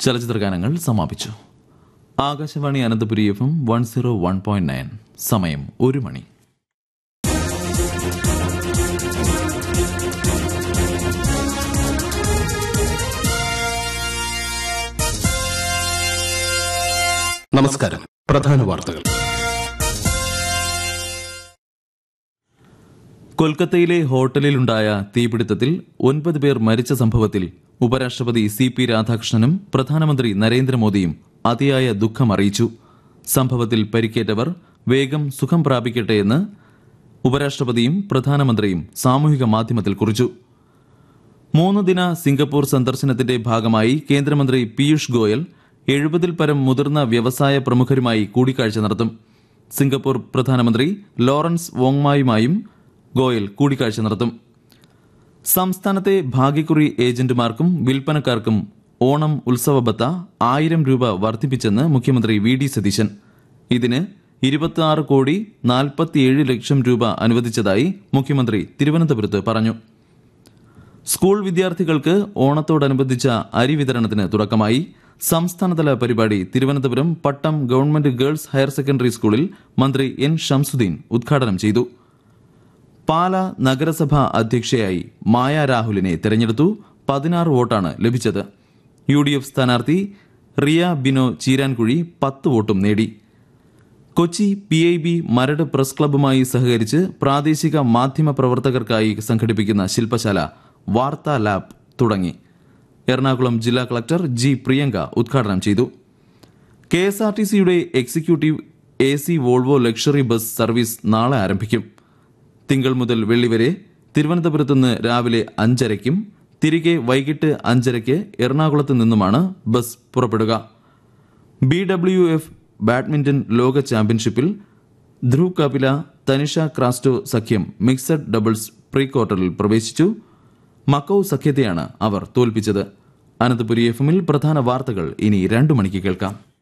ചലച്ചിത്ര ഗാനങ്ങൾ സമാപിച്ചു Akashvani Ananthapuri F M one zero one point nine സമയം ഒരു മണി നമസ്കാരം പ്രധാന വാർത്തകൾ കൊൽക്കത്തയിലെ ഹോട്ടലിലുണ്ടായ തീപിടുത്തത്തിൽ ഒൻപത് പേർ മരിച്ച സംഭവത്തിൽ ഉപരാഷ്ട്രപതി സി പി രാധാകൃഷ്ണനും പ്രധാനമന്ത്രി നരേന്ദ്രമോദിയും അതിയായ ദുഃഖം അറിയിച്ചു സംഭവത്തിൽ പരിക്കേറ്റവർ വേഗം സുഖം പ്രാപിക്കട്ടെ എന്ന് ഉപരാഷ്ട്രപതിയും പ്രധാനമന്ത്രിയും സാമൂഹിക മാധ്യമത്തിൽ കുറിച്ചു മൂന്ന് ദിന സിംഗപ്പൂർ സന്ദർശനത്തിന്റെ ഭാഗമായി കേന്ദ്രമന്ത്രി പീയൂഷ് ഗോയൽ എഴുപതിൽ പരം മുതിർന്ന വ്യവസായ പ്രമുഖരുമായി കൂടിക്കാഴ്ച നടത്തും സിംഗപ്പൂർ പ്രധാനമന്ത്രി ലോറൻസ് വോങ്മായുമായും ഗോയൽ കൂടിക്കാഴ്ച നടത്തും സംസ്ഥാനത്തെ ഭാഗ്യക്കുറി ഏജന്റുമാർക്കും വിൽപ്പനക്കാർക്കും ഓണം ഉത്സവ ബത്ത ആയിരം രൂപ വർദ്ധിപ്പിച്ചെന്ന് മുഖ്യമന്ത്രി വി ഡി സതീശൻ ഇതിന് ഇരുപത്തിയാറ് കോടി നാൽപ്പത്തിയേഴ് ലക്ഷം രൂപ അനുവദിച്ചതായി മുഖ്യമന്ത്രി തിരുവനന്തപുരത്ത് പറഞ്ഞു സ്കൂൾ വിദ്യാർത്ഥികൾക്ക് ഓണത്തോടനുബന്ധിച്ച അരി വിതരണത്തിന് തുടക്കമായി സംസ്ഥാനതല പരിപാടി Thiruvananthapuram Pattom government girls higher secondary സ്കൂളിൽ മന്ത്രി എൻ ഷംസുദ്ദീൻ ഉദ്ഘാടനം ചെയ്തു പാല നഗരസഭ അധ്യക്ഷയായി മായ രാഹുലിനെ തെരഞ്ഞെടുത്തു പതിനാറ് വോട്ടാണ് ലഭിച്ചത് യു ഡി എഫ് സ്ഥാനാർത്ഥി റിയ ബിനോ ചീരാൻകുഴി പത്ത് വോട്ടും നേടി Kochi P I B Maradu press ക്ലബ്ബുമായി സഹകരിച്ച് പ്രാദേശിക മാധ്യമ പ്രവർത്തകർക്കായി സംഘടിപ്പിക്കുന്ന ശില്പശാല വാർത്താ ലാബ് തുടങ്ങി എറണാകുളം ജില്ലാ കളക്ടർ ജി പ്രിയങ്ക ഉദ്ഘാടനം ചെയ്തു കെ എസ് ആർ ടി സിയുടെ executive A C Volvo luxury bus service നാളെ ആരംഭിക്കും തിങ്കൾ മുതൽ വെള്ളി വരെ തിരുവനന്തപുരത്ത് നിന്ന് രാവിലെ അഞ്ചരയ്ക്കും തിരികെ വൈകിട്ട് അഞ്ചരയ്ക്ക് എറണാകുളത്ത് നിന്നുമാണ് ബസ് പുറപ്പെടുക ബി ഡബ്ല്യു എഫ് ബാഡ്മിന്റൺ ലോക ചാമ്പ്യൻഷിപ്പിൽ ധ്രുവ് കപില തനിഷ ക്രാസ്റ്റോ സഖ്യം മിക്സഡ് ഡബിൾസ് പ്രീ ക്വാർട്ടറിൽ പ്രവേശിച്ചു മക്കൌ സഖ്യത്തെയാണ് അവർ തോൽപ്പിച്ചത് അനന്തപുരി എഫ് എമ്മിൽ പ്രധാന വാർത്തകൾ ഇനി രണ്ടു മണിക്ക് കേൾക്കാം